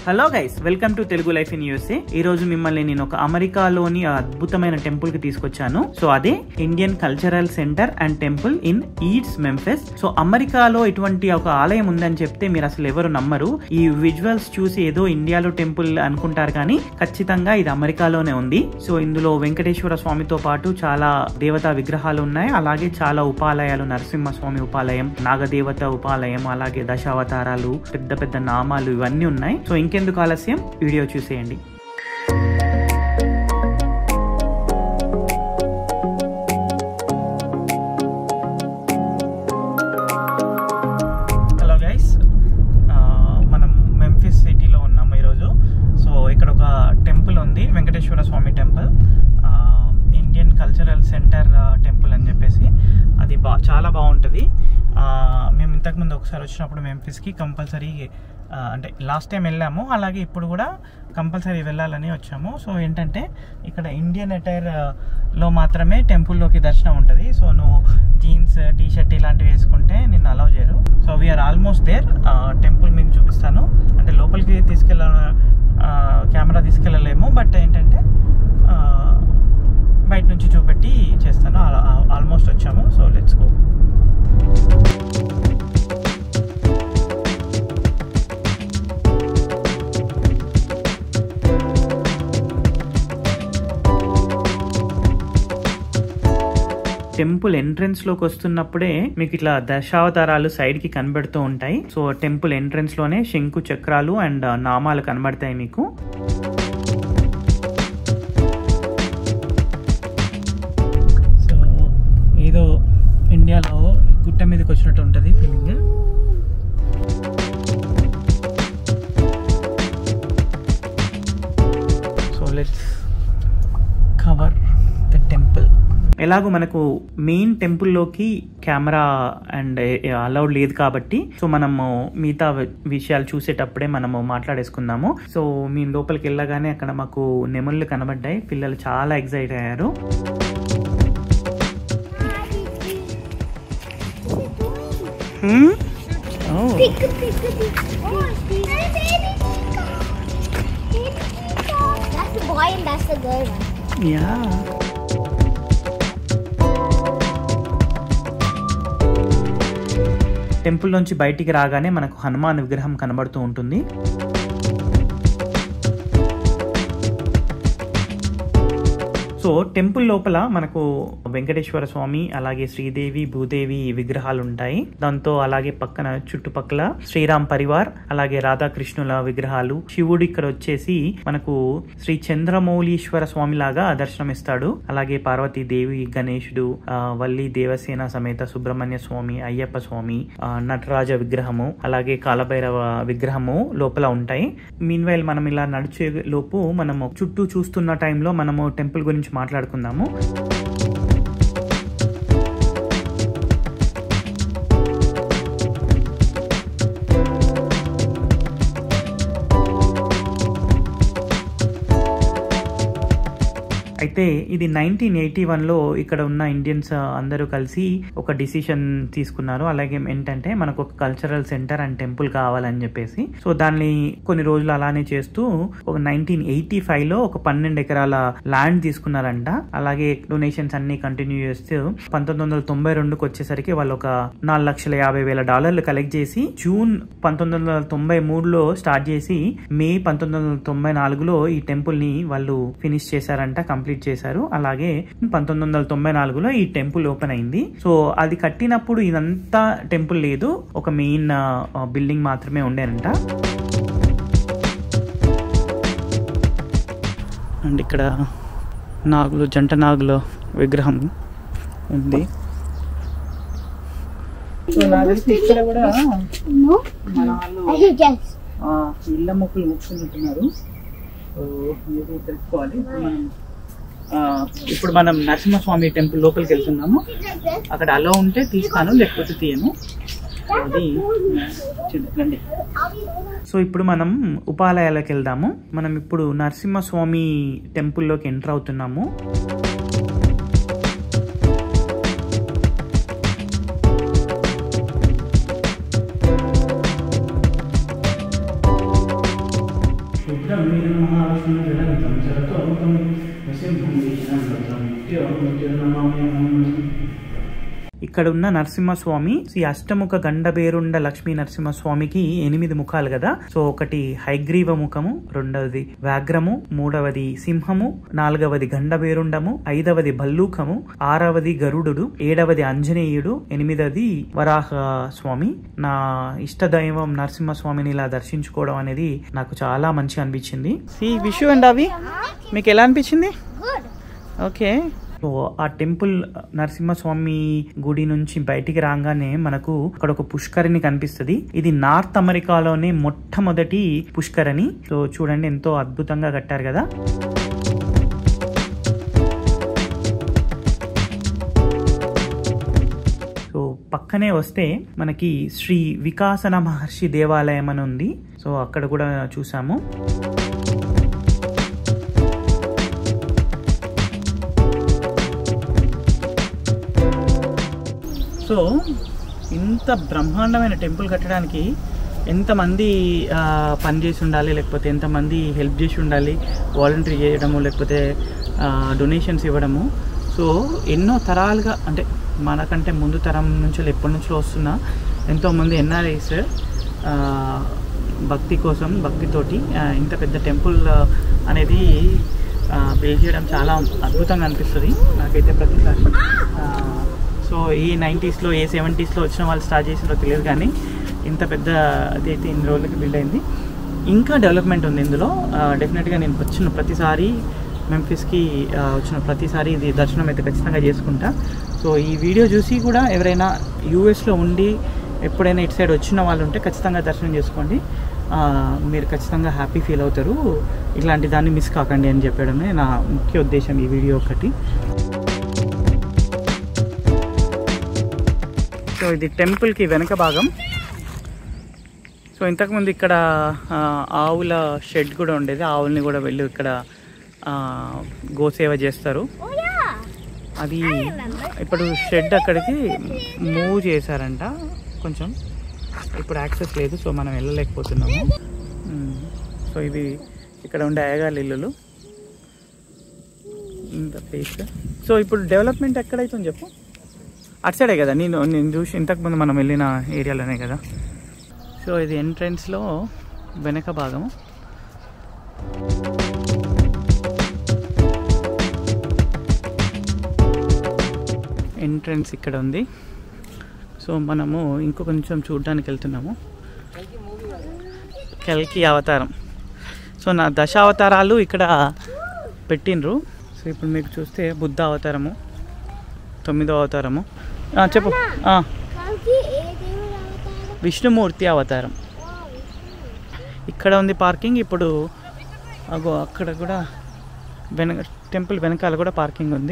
Hello guys welcome to Telugu life in USA ఈ రోజు మిమ్మల్ని నేను ఒక అమెరికాలోని అద్భుతమైన టెంపుల్ కి తీసుకొచ్చాను సో అదే Indian cultural centre and temple in Eads Memphis so అమెరికాలో ఇటువంటి ఒక ఆలయం ఉందని చెప్తే మీరు అసలు ఎవరు నమ్మరు ఈ విజువల్స్ చూసి ఏదో ఇండియాలో టెంపుల్ అనుకుంటారు కానీ ఖచ్చితంగా ఇది అమెరికాలోనే ఉంది సో ఇందులో వెంకటేశ్వర స్వామితో పాటు చాలా దేవతా విగ్రహాలు ఉన్నాయి అలాగే చాలా ఉపాలయాలు నరసింహ స్వామి ఉపాలయం నాగదేవత ఉపాలయం అలాగే దశావతారాలు పెద్ద పెద్ద నామాలు ఇవన్నీ ఉన్నాయి సో ఇంకెందుకు ఆలస్యం వీడియో చూసేయండి హలో గైస్ మనం మెంఫిస్ సిటీలో ఉన్నాము ఈరోజు సో ఇక్కడ ఒక టెంపుల్ ఉంది Venkateswara Swami temple Indian cultural centre temple అని చెప్పేసి అది బా చాలా బాగుంటుంది ఆ, మేము ఇంతకుముందు ఒకసారి వచ్చినప్పుడు మెంఫిస్కి కంపల్సరీ అంటే లాస్ట్ టైం వెళ్ళాము అలాగే ఇప్పుడు కూడా కంపల్సరీ వెళ్ళాలని వచ్చాము సో ఏంటంటే ఇక్కడ ఇండియన్ అటైర్ లో మాత్రమే టెంపుల్లోకి దర్శనం ఉంటుంది సో నువ్వు జీన్స్ టీ షర్ట్ ఇలాంటివి వేసుకుంటే నిన్ను అలౌ చేయరు so we are almost there temple మీకు చూపిస్తాను అంటే లోపలికి తీసుకెళ్ళ కెమెరా తీసుకెళ్ళలేము బట్ ఏంటంటే ఆ, బయట నుంచి చూపెట్టి చేస్తాను ఆల్మోస్ట్ వచ్చాము so let's go temple entrance లోకి వస్తున్నప్పుడే మీకు ఇట్లా దశావతారాలు సైడ్ కి కనబడుతూ ఉంటాయి సో టెంపుల్ ఎంట్రన్స్ లోనే శంకు చక్రాలు అండ్ నామాలు కనబడతాయి మీకు సో ఏదో ఇండియాలో గుట్ట మీదకి వచ్చినట్టు ఉంటుంది feeling so let's cover the temple ఎలాగో మనకు మెయిన్ టెంపుల్లోకి కెమెరా అండ్ అలౌడ్ లేదు కాబట్టి సో మనము మిగతా వి- విషయాలు చూసేటప్పుడే మనము మాట్లాడేసుకుందాము సో మేము లోపలికి వెళ్ళగానే అక్కడ మాకు నెమళ్ళు కనబడ్డాయి పిల్లలు చాలా ఎగ్జైట్ అయ్యారు Hmm? Oh. Pick, pick, pick. Oh, baby peacock. Baby peacock. That's the boy and that's the girl one. Yeah. Temple నుంచి బయటికి రాగానే మనకు హనుమాన్ విగ్రహం కనబడుతూ ఉంటుంది సో టెంపుల్ లోపల మనకు వెంకటేశ్వర స్వామి అలాగే శ్రీదేవి భూదేవి విగ్రహాలు ఉంటాయి దాంతో అలాగే పక్కన చుట్టుపక్కల శ్రీరామ్ పరివార్ అలాగే రాధాకృష్ణుల విగ్రహాలు శివుడు ఇక్కడ వచ్చేసి మనకు శ్రీ చంద్రమౌళీశ్వర స్వామి లాగా దర్శనమిస్తాడు అలాగే పార్వతీదేవి గణేశుడు ఆ, వల్లి దేవసేన సమేత సుబ్రహ్మణ్య స్వామి అయ్యప్ప స్వామి ఆ, నటరాజ విగ్రహము అలాగే కాలభైరవ విగ్రహము లోపల ఉంటాయి మీన్ వైల్ మనం ఇలా నడిచే లోపు మనము చుట్టూ చూస్తున్న టైంలో మనము టెంపుల్ గురించి మాట్లాడుకుందాము అయితే ఇది నైన్టీన్ ఎయిటీ వన్లో ఇక్కడ ఉన్న ఇండియన్స్ అందరూ కలిసి ఒక డిసిషన్ తీసుకున్నారు అలాగే ఏంటంటే మనకు ఒక కల్చరల్ సెంటర్ అండ్ టెంపుల్ కావాలని చెప్పేసి సో దాన్ని కొన్ని రోజులు అలానే చేస్తూ ఒక నైన్టీన్ ఎయిటీ ఫైవ్ లో ఒక పన్నెండు ఎకరాల ల్యాండ్ తీసుకున్నారంట అలాగే డొనేషన్స్ అన్ని కంటిన్యూ చేస్తూ పంతొమ్మిది వందల తొంభై రెండుకి వచ్చేసరికి వాళ్ళు ఒక నాలుగు లక్షల యాభై వేల డాలర్లు కలెక్ట్ చేసి జూన్ పంతొమ్మిది వందల తొంభై మూడులో స్టార్ట్ చేసి మే పంతొమ్మిది వందల తొంభై నాలుగులో ఈ టెంపుల్ ని వాళ్ళు ఫినిష్ చేశారంట కంప్లీట్ చేశారు అలాగే పంతొమ్మిది వందల తొంభై నాలుగులో ఈ టెంపుల్ ఓపెన్ అయింది సో అది కట్టినప్పుడు ఇదంతా టెంపుల్ లేదు ఒక మెయిన్ బిల్డింగ్ మాత్రమే ఉండేనంట అండ్ ఇక్కడ నాగులు జంట నాగుల విగ్రహం ఉంది సో నాకు తెలిసి ఇక్కడ కూడా No? మన వాళ్ళు I should guess. ఆ, ఇళ్ళ మొక్కలు ముక్కుతున్నారు సో మీరు తెలుసుకోవాలి ఇప్పుడు మనం ఆ, ఇప్పుడు మనం నరసింహస్వామి టెంపుల్ లోపలికి వెళ్తున్నాము అక్కడ అలా ఉంటే తీస్తాను లేకపోతే తీయను సో అది చూద్దాం, రండి సో ఇప్పుడు మనం ఉపాలయాలకు వెళ్దాము మనం ఇప్పుడు నరసింహస్వామి టెంపుల్లోకి ఎంటర్ అవుతున్నాము క్షుద్రం వీర మహావిష్ణు జలంతం శరతోముఖం నృసింహం విష్ణుతం నిత్యం ఇక్కడ ఉన్న నరసింహస్వామి శ్రీ అష్టముఖ గండబేరుండ లక్ష్మీ నరసింహస్వామికి ఎనిమిది ముఖాలు కదా సో ఒకటి హైగ్రీవ ముఖము రెండవది వ్యాఘ్రము మూడవది సింహము నాలుగవది గండబేరుండము ఐదవది భల్లూకము ఆరవది గరుడు ఏడవది ఆంజనేయుడు ఎనిమిదవది వరాహ స్వామి నా ఇష్ట దైవం నరసింహస్వామిని ఇలా దర్శించుకోవడం అనేది నాకు చాలా మంచి అనిపించింది సి విషు అండ్ అవి మీకు ఎలా అనిపించింది Good. ఓకే సో ఆ టెంపుల్ నరసింహస్వామి గుడి నుంచి బయటికి రాగానే మనకు అక్కడ ఒక పుష్కరిణి కనిపిస్తుంది ఇది నార్త్ అమెరికాలోనే మొట్టమొదటి పుష్కరిణి సో చూడండి ఎంతో అద్భుతంగా కట్టారు కదా సో పక్కనే వస్తే మనకి శ్రీ వికాసన మహర్షి దేవాలయం అని ఉంది సో అక్కడ కూడా చూసాము సో ఇంత బ్రహ్మాండమైన టెంపుల్ కట్టడానికి ఎంతమంది ఆ, పని చేసి ఉండాలి లేకపోతే ఎంతమంది హెల్ప్ చేసి ఉండాలి వాలంటరీ చేయడము లేకపోతే డొనేషన్స్ ఇవ్వడము సో ఎన్నో తరాలుగా అంటే మనకంటే ముందు తరం నుంచి ఎప్పటి నుంచో వస్తున్న ఎంతోమంది ఎన్ఆర్ఐస్ భక్తి కోసం భక్తితోటి ఆ, ఇంత పెద్ద టెంపుల్ అనేది బిల్డ్ చేయడం చాలా అద్భుతంగా అనిపిస్తుంది నాకైతే ప్రతిసారి ఆ, సో ఈ నైంటీస్లో ఏ సెవెంటీస్లో వచ్చిన వాళ్ళు స్టార్ట్ చేసినో తెలియదు కానీ ఇంత పెద్ద అది అయితే ఇన్ని రోజులకి బిల్డ్ అయింది ఇంకా డెవలప్మెంట్ ఉంది ఇందులో డెఫినెట్గా నేను వచ్చిన ప్రతిసారి మెంఫిస్కి ఆ, వచ్చిన ప్రతిసారి ఇది దర్శనం అయితే ఖచ్చితంగా చేసుకుంటా సో ఈ వీడియో చూసి కూడా ఎవరైనా యూఎస్లో ఉండి ఎప్పుడైనా ఇటు సైడ్ వచ్చిన వాళ్ళు ఉంటే ఖచ్చితంగా దర్శనం చేసుకోండి ఆ, మీరు ఖచ్చితంగా హ్యాపీ ఫీల్ అవుతారు ఇట్లాంటి దాన్ని మిస్ కాకండి అని చెప్పడమే నా ముఖ్య ఉద్దేశం ఈ వీడియో ఒకటి సో ఇది టెంపుల్కి వెనక భాగం సో ఇంతకుముందు ఇక్కడ ఆ, ఆవుల షెడ్ కూడా ఉండేది ఆవుల్ని కూడా వెళ్ళి ఇక్కడ ఆ, గోసేవ చేస్తారు Oh yeah. అది I remember. ఇప్పుడు షెడ్ అక్కడికి మూవ్ చేశారంట కొంచెం ఇప్పుడు యాక్సెస్ లేదు సో మనం వెళ్ళలేకపోతున్నాము మ్మ్. సో ఇది ఇక్కడ ఉండే అయ్యగారి ఇల్లులు ఇంత ప్లేస్ సో ఇప్పుడు డెవలప్మెంట్ ఎక్కడైతుంది చెప్పు అటు సైడే కదా నేను నేను చూసి ఇంతకుముందు మనం వెళ్ళిన ఏరియాలోనే కదా సో ఇది ఎంట్రన్స్లో వెనక భాగము ఎంట్రన్స్ ఇక్కడ ఉంది సో మనము ఇంకో కొంచెం చూడడానికి వెళ్తున్నాము కల్కి అవతారం సో నా దశ అవతారాలు ఇక్కడ పెట్టిండ్రు సో ఇప్పుడు మీకు చూస్తే బుద్ధ అవతారము తొమ్మిదో అవతారము ఆ, చెప్పు ఆ, కలికి ఏ దేవుడు అవతారం విష్ణుమూర్తి అవతారం Wow. ఇక్కడ ఉంది పార్కింగ్ ఇప్పుడు అగో అక్కడ కూడా వెనక టెంపుల్ వెనకాల కూడా పార్కింగ్ ఉంది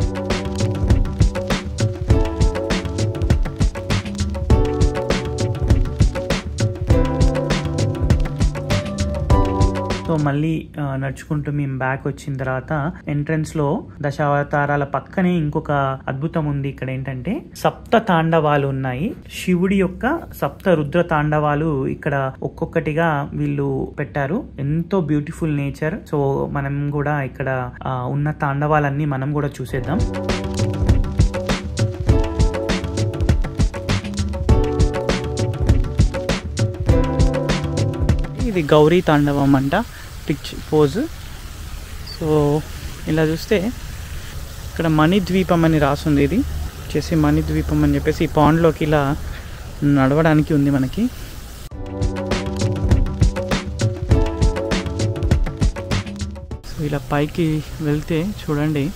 సో మళ్ళీ ఆ, నడుచుకుంటూ మేము బ్యాక్ వచ్చిన తర్వాత ఎంట్రన్స్ లో దశావతారాల పక్కనే ఇంకొక అద్భుతం ఉంది ఇక్కడ ఏంటంటే సప్త తాండవాలు ఉన్నాయి శివుడి యొక్క సప్త రుద్ర తాండవాలు ఇక్కడ ఒక్కొక్కటిగా వీళ్ళు పెట్టారు ఎంతో బ్యూటిఫుల్ నేచర్ సో మనం కూడా ఇక్కడ ఆ, ఉన్న తాండవాలన్నీ మనం కూడా చూసేద్దాం ఇది గౌరీ తాండవం అంట పిచ్ పోజ్ సో ఇలా చూస్తే ఇక్కడ మణిద్వీపం అని రాసుంది ఇది వచ్చేసి మణిద్వీపం అని చెప్పేసి ఈ పాండ్లోకి ఇలా నడవడానికి ఉంది మనకి సో ఇలా పైకి వెళ్తే చూడండి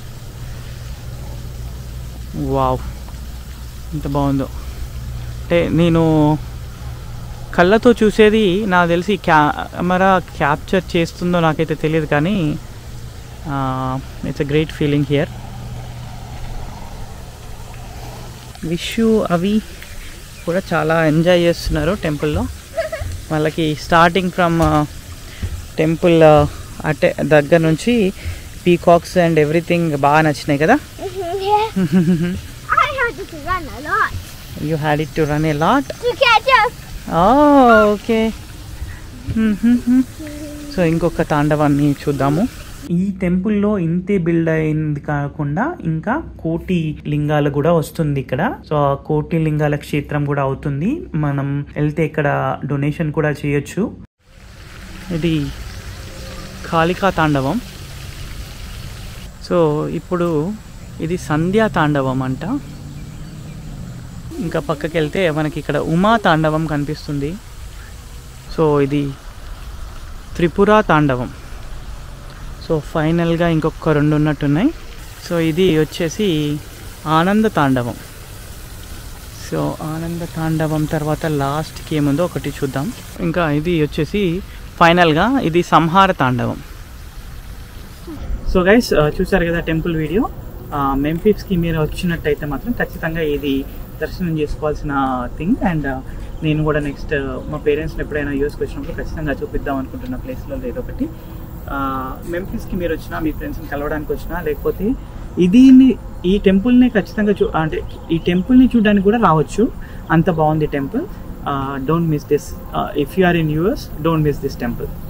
వావ్ ఎంత బాగుందో అంటే నేను కళ్ళతో చూసేది నాకు తెలిసి కెమెరా క్యాప్చర్ చేస్తుందో నాకైతే తెలియదు కానీ it's a great feeling here విషు అవి కూడా చాలా ఎంజాయ్ చేస్తున్నారు టెంపుల్లో వాళ్ళకి స్టార్టింగ్ ఫ్రమ్ టెంపుల్ అటే దగ్గర నుంచి పీకాక్స్ అండ్ ఎవ్రీథింగ్ బాగా నచ్చినాయి కదా yeah. I had to run a lot you had it to run a lot to catch up. Okay so ఇంకొక తాండవాన్ని చూద్దాము ఈ టెంపుల్లో ఇంతే బిల్డ్ అయింది కాకుండా ఇంకా కోటి లింగాలు కూడా వస్తుంది ఇక్కడ సో ఆ కోటి లింగాల క్షేత్రం కూడా అవుతుంది మనం వెళ్తే ఇక్కడ డొనేషన్ కూడా చేయొచ్చు ఇది కాళికా తాండవం సో ఇప్పుడు ఇది సంధ్యా తాండవం అంట ఇంకా పక్కకి వెళ్తే మనకి ఇక్కడ ఉమా తాండవం కనిపిస్తుంది సో ఇది త్రిపుర తాండవం సో ఫైనల్గా ఇంకొక రెండు ఉన్నట్టున్నాయి సో ఇది వచ్చేసి ఆనంద తాండవం సో ఆనంద తాండవం తర్వాత లాస్ట్కి ఏముందో ఒకటి చూద్దాం ఇంకా ఇది వచ్చేసి ఫైనల్గా ఇది సంహార తాండవం సో గైస్ చూసారు కదా టెంపుల్ వీడియో మెంఫిస్కి మీరు వచ్చినట్టయితే మాత్రం ఖచ్చితంగా ఇది దర్శనం చేసుకోవాల్సిన థింగ్ అండ్ నేను కూడా నెక్స్ట్ మా పేరెంట్స్ని ఎప్పుడైనా యూఎస్కి వచ్చినప్పుడు ఖచ్చితంగా చూపిద్దాం అనుకుంటున్న ప్లేస్లో ఏదో ఒకటి మెంఫిస్కి మీరు వచ్చినా మీ ఫ్రెండ్స్ని కలవడానికి వచ్చినా లేకపోతే ఇది ఈ టెంపుల్ని ఖచ్చితంగా చూ అంటే ఈ టెంపుల్ని చూడడానికి కూడా రావచ్చు అంత బాగుంది temple don't miss this if you are in US don't miss this temple